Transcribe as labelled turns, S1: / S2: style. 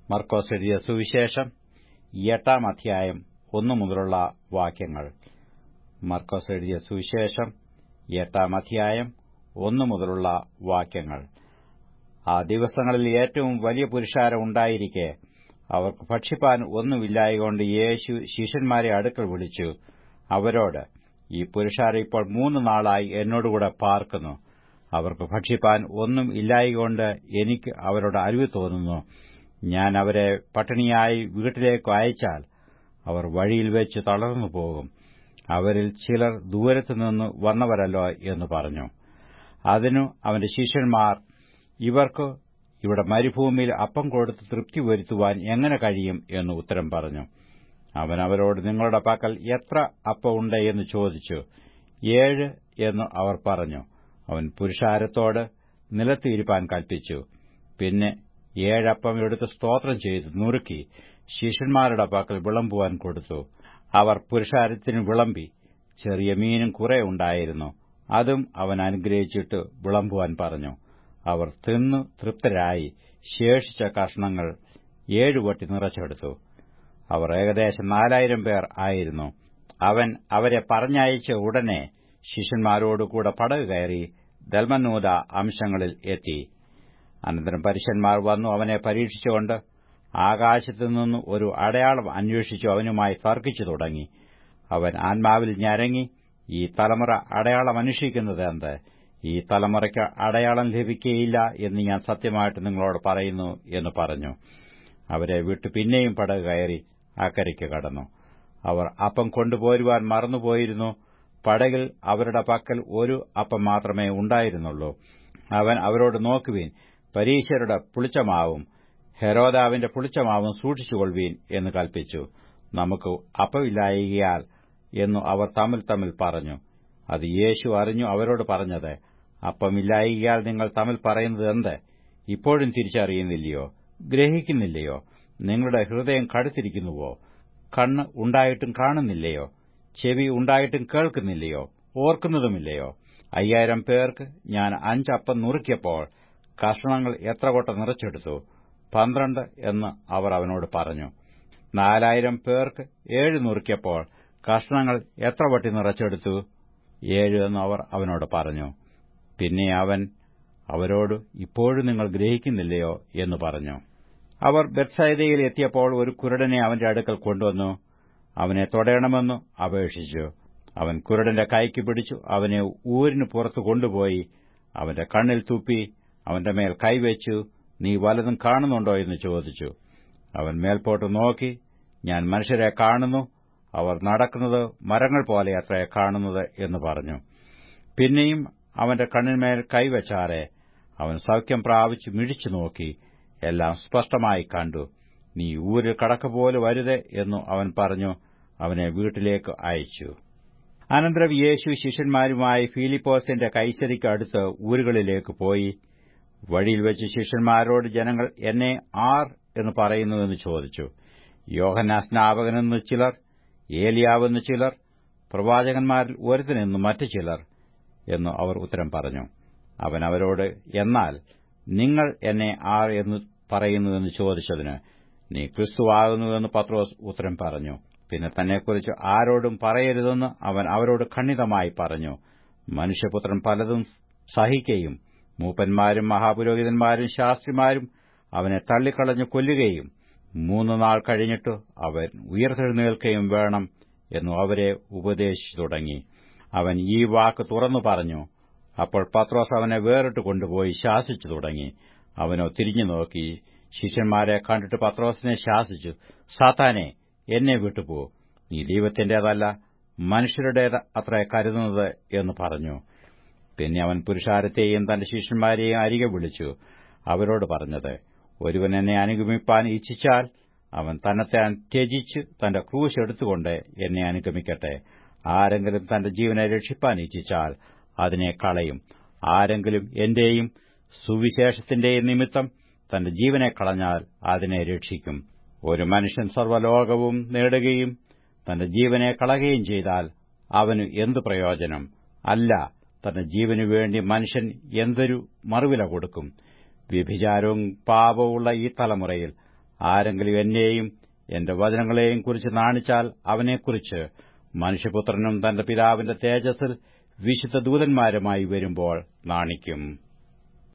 S1: മർക്കോസ് എഴുതിയ സുവിശേഷം എട്ടാം അധ്യായം ഒന്നു മുതലുള്ള വാക്യങ്ങൾ മർക്കോസ് എഴുതിയ സുവിശേഷം എട്ടാം അധ്യായം ഒന്നു മുതലുള്ള വാക്യങ്ങൾ ആ ദിവസങ്ങളിൽ ഏറ്റവും വലിയ പുരുഷാരം ഉണ്ടായിരിക്കെ അവർക്ക് ഭക്ഷിപ്പാൻ ഒന്നുമില്ലായകൊണ്ട് യേശു ശിഷ്യന്മാരെ അടുക്കൽ വിളിച്ചു അവരോട് ഈ പുരുഷാരം ഇപ്പോൾ മൂന്ന് നാളായി എന്നോടുകൂടെ പാർക്കുന്നു അവർക്ക് ഭക്ഷിപ്പാൻ ഒന്നും ഇല്ലായകൊണ്ട് എനിക്ക് അവരോട് അരുവി തോന്നുന്നു ഞാൻ അവരെ പട്ടിണിയായി വീട്ടിലേക്ക് അയച്ചാൽ അവർ വഴിയിൽ വെച്ച് തളർന്നു പോകും അവരിൽ ചിലർ ദൂരത്തുനിന്ന് വന്നവരല്ലോ എന്ന് പറഞ്ഞു അതിനു അവന്റെ ശിഷ്യന്മാർ ഇവർക്ക് ഇവിടെ മരുഭൂമിയിൽ അപ്പം കൊടുത്ത് തൃപ്തി വരുത്തുവാൻ എങ്ങനെ കഴിയും എന്ന് ഉത്തരം പറഞ്ഞു അവൻ അവരോട് നിങ്ങളുടെ പക്കൽ എത്ര അപ്പം ഉണ്ട് എന്ന് ചോദിച്ചു ഏഴ് എന്ന് അവർ പറഞ്ഞു അവൻ പുരുഷാരത്തോട് നിലത്തിരിപ്പാൻ കൽപ്പിച്ചു പിന്നെ ഏഴപ്പം എടുത്ത് സ്തോത്രം ചെയ്ത് നുറുക്കി ശിഷ്യന്മാരുടെ പക്കൽ വിളമ്പുവാൻ കൊടുത്തു അവർ പുരുഷാരത്തിന് വിളമ്പി ചെറിയ മീനും കുറെ ഉണ്ടായിരുന്നു അതും അവൻ അനുഗ്രഹിച്ചിട്ട് വിളമ്പുവാൻ പറഞ്ഞു അവർ തിന്നു തൃപ്തരായി ശേഷിച്ച കഷ്ണങ്ങൾ ഏഴുവട്ടി നിറച്ചെടുത്തു അവർ ഏകദേശം നാലായിരം പേർ ആയിരുന്നു അവൻ അവരെ പറഞ്ഞയച്ച ഉടനെ ശിഷ്യന്മാരോടുകൂടെ പടക് കയറി ദൽമന്നൂത അംശങ്ങളിൽ എത്തി അനന്തരം പരീശന്മാർ വന്നു അവനെ പരീക്ഷിച്ചുകൊണ്ട് ആകാശത്തുനിന്ന് ഒരു അടയാളം അന്വേഷിച്ചു അവനുമായി തർക്കിച്ചു തുടങ്ങി അവൻ ആത്മാവിൽ ഞരങ്ങി ഈ തലമുറ അടയാളം അന്വേഷിക്കുന്നത് എന്ത് ഈ തലമുറയ്ക്ക് അടയാളം ലഭിക്കുകയില്ല എന്ന് ഞാൻ സത്യമായിട്ട് നിങ്ങളോട് പറയുന്നു എന്ന് പറഞ്ഞു അവരെ വിട്ടു പിന്നെയും പടക് കയറി അക്കരയ്ക്ക് കടന്നു അവർ അപ്പം കൊണ്ടുപോരുവാൻ മറന്നുപോയിരുന്നു പടകിൽ അവരുടെ പക്കൽ ഒരു അപ്പം മാത്രമേ ഉണ്ടായിരുന്നുള്ളൂ അവൻ അവരോട് നോക്കുവീൻ പരീശരുടെ പുളിച്ചമാവും ഹെരോദാവിന്റെ പുളിച്ചമാവും സൂക്ഷിച്ചുകൊള്ളുവീൻ എന്ന് കൽപ്പിച്ചു നമുക്ക് അപ്പമില്ലായികയാൽ എന്നു അവർ തമ്മിൽ തമ്മിൽ പറഞ്ഞു അത് യേശു അറിഞ്ഞു അവരോട് പറഞ്ഞത് അപ്പമില്ലായികയാൽ നിങ്ങൾ തമ്മിൽ പറയുന്നത് എന്ത് ഇപ്പോഴും തിരിച്ചറിയുന്നില്ലയോ ഗ്രഹിക്കുന്നില്ലയോ നിങ്ങളുടെ ഹൃദയം കടുത്തിരിക്കുന്നുവോ കണ്ണ് ഉണ്ടായിട്ടും കാണുന്നില്ലയോ ചെവി ഉണ്ടായിട്ടും കേൾക്കുന്നില്ലയോ ഓർക്കുന്നതുമില്ലയോ അയ്യായിരം പേർക്ക് ഞാൻ അഞ്ചപ്പം നുറുക്കിയപ്പോൾ കഷണങ്ങൾ എത്ര കൊട്ട നിറച്ചെടുത്തു പന്ത്രണ്ട് എന്ന് അവർ അവനോട് പറഞ്ഞു നാലായിരം പേർക്ക് ഏഴ് നുറുക്കിയപ്പോൾ കഷണങ്ങൾ എത്ര വട്ടി നിറച്ചെടുത്തു ഏഴ് എന്ന് അവർ അവനോട് പറഞ്ഞു പിന്നെ അവൻ അവരോട് ഇപ്പോഴും നിങ്ങൾ ഗ്രഹിക്കുന്നില്ലയോ എന്ന് പറഞ്ഞു അവർ ബെത്സൈദയിൽ എത്തിയപ്പോൾ ഒരു കുരുടനെ അവന്റെ അടുക്കൽ കൊണ്ടുവന്നു അവനെ തൊടയണമെന്നു അപേക്ഷിച്ചു അവൻ കുരുടന്റെ കൈക്ക് പിടിച്ചു അവനെ ഊരിന് പുറത്തു കൊണ്ടുപോയി അവന്റെ കണ്ണിൽ തുപ്പി അവന്റെ മേൽ കൈവച്ചു നീ വലതും കാണുന്നുണ്ടോ എന്ന് ചോദിച്ചു അവൻ മേൽപോട്ട് നോക്കി ഞാൻ മനുഷ്യരെ കാണുന്നു അവർ നടക്കുന്നത് മരങ്ങൾ പോലെ അത്ര കാണുന്നത് എന്ന് പറഞ്ഞു പിന്നെയും അവന്റെ കണ്ണിന്മേൽ കൈവച്ചാറെ അവൻ സൌഖ്യം പ്രാപിച്ചു മിഴിച്ചു നോക്കി എല്ലാം സ്പഷ്ടമായി കണ്ടു നീ ഊരിൽ കടക്കപോലെ വരുത് എന്നു അവൻ പറഞ്ഞു അവനെ വീട്ടിലേക്ക് അയച്ചു അനന്തരം യേശു ശിഷ്യന്മാരുമായി ഫിലിപ്പോസിന്റെ കൈസരിക്ക് അടുത്ത് ഊരുകളിലേക്ക് പോയി വഴിയിൽ വെച്ച് ശിഷ്യന്മാരോട് ജനങ്ങൾ എന്നെ ആർ എന്ന് പറയുന്നുവെന്ന് ചോദിച്ചു യോഹന്നാ സ്നാപകനെന്ന് ചിലർ ഏലിയാവെന്ന് ചിലർ പ്രവാചകന്മാരിൽ ഒരുത്തനെന്ന് മറ്റു ചിലർ എന്ന് അവർ ഉത്തരം പറഞ്ഞു അവൻ അവരോട് എന്നാൽ നിങ്ങൾ എന്നെ ആർ എന്ന് പറയുന്നുവെന്ന് ചോദിച്ചതിന് നീ ക്രിസ്തുവാകുന്നുവെന്ന് പത്രോസ് ഉത്തരം പറഞ്ഞു പിന്നെ തന്നെക്കുറിച്ച് ആരോടും പറയരുതെന്ന് അവൻ അവരോട് ഖണ്ഡിതമായി പറഞ്ഞു മനുഷ്യപുത്രൻ പലതും സഹിക്കുകയും മൂപ്പന്മാരും മഹാപുരോഹിതന്മാരും ശാസ്ത്രിമാരും അവനെ തള്ളിക്കളഞ്ഞു കൊല്ലുകയും മൂന്നു നാൾ കഴിഞ്ഞിട്ട് അവൻ ഉയർത്തെഴുന്നേൽക്കുകയും വേണം എന്നു അവരെ ഉപദേശിച്ചു തുടങ്ങി അവൻ ഈ വാക്ക് തുറന്നു പറഞ്ഞു അപ്പോൾ പത്രോസ് അവനെ വേറിട്ട് കൊണ്ടുപോയി ശാസിച്ചു തുടങ്ങി അവനോ തിരിഞ്ഞു നോക്കി ശിഷ്യന്മാരെ കണ്ടിട്ട് പത്രോസിനെ ശാസിച്ചു സാത്താനെ എന്നെ വിട്ടുപോ നീ ദൈവത്തിന്റേതല്ല മനുഷ്യരുടേത് അത്ര കരുതുന്നത് എന്ന് പറഞ്ഞു പിന്നെ അവൻ പുരുഷാരത്തെയും തന്റെ ശിഷ്യന്മാരെയും അരികെ വിളിച്ചു അവരോട് പറഞ്ഞത് ഒരുവൻ എന്നെ അനുഗമിപ്പാൻ ഇച്ഛിച്ചാൽ അവൻ തന്നെത്താൻ ത്യജിച്ച് തന്റെ ക്രൂശ് എടുത്തുകൊണ്ട് എന്നെ അനുഗമിക്കട്ടെ ആരെങ്കിലും തന്റെ ജീവനെ രക്ഷിപ്പാൻ ഇച്ഛിച്ചാൽ അതിനെ കളയും ആരെങ്കിലും എന്റെയും സുവിശേഷത്തിന്റെയും നിമിത്തം തന്റെ ജീവനെ കളഞ്ഞാൽ അതിനെ രക്ഷിക്കും ഒരു മനുഷ്യൻ സർവ്വലോകവും നേടുകയും തന്റെ ജീവനെ കളയുകയും ചെയ്താൽ അവന് എന്തു പ്രയോജനം അല്ല തന്റെ ജീവനു വേണ്ടി മനുഷ്യൻ എന്തൊരു മറുവില കൊടുക്കും വ്യഭിചാരവും പാപവുമുള്ള ഈ തലമുറയിൽ ആരെങ്കിലും എന്നെയും എന്റെ വചനങ്ങളെയും കുറിച്ച് നാണിച്ചാൽ അവനെക്കുറിച്ച് മനുഷ്യപുത്രനും തന്റെ പിതാവിന്റെ തേജസ്സിൽ വിശുദ്ധ ദൂതന്മാരുമായി വരുമ്പോൾ നാണിക്കും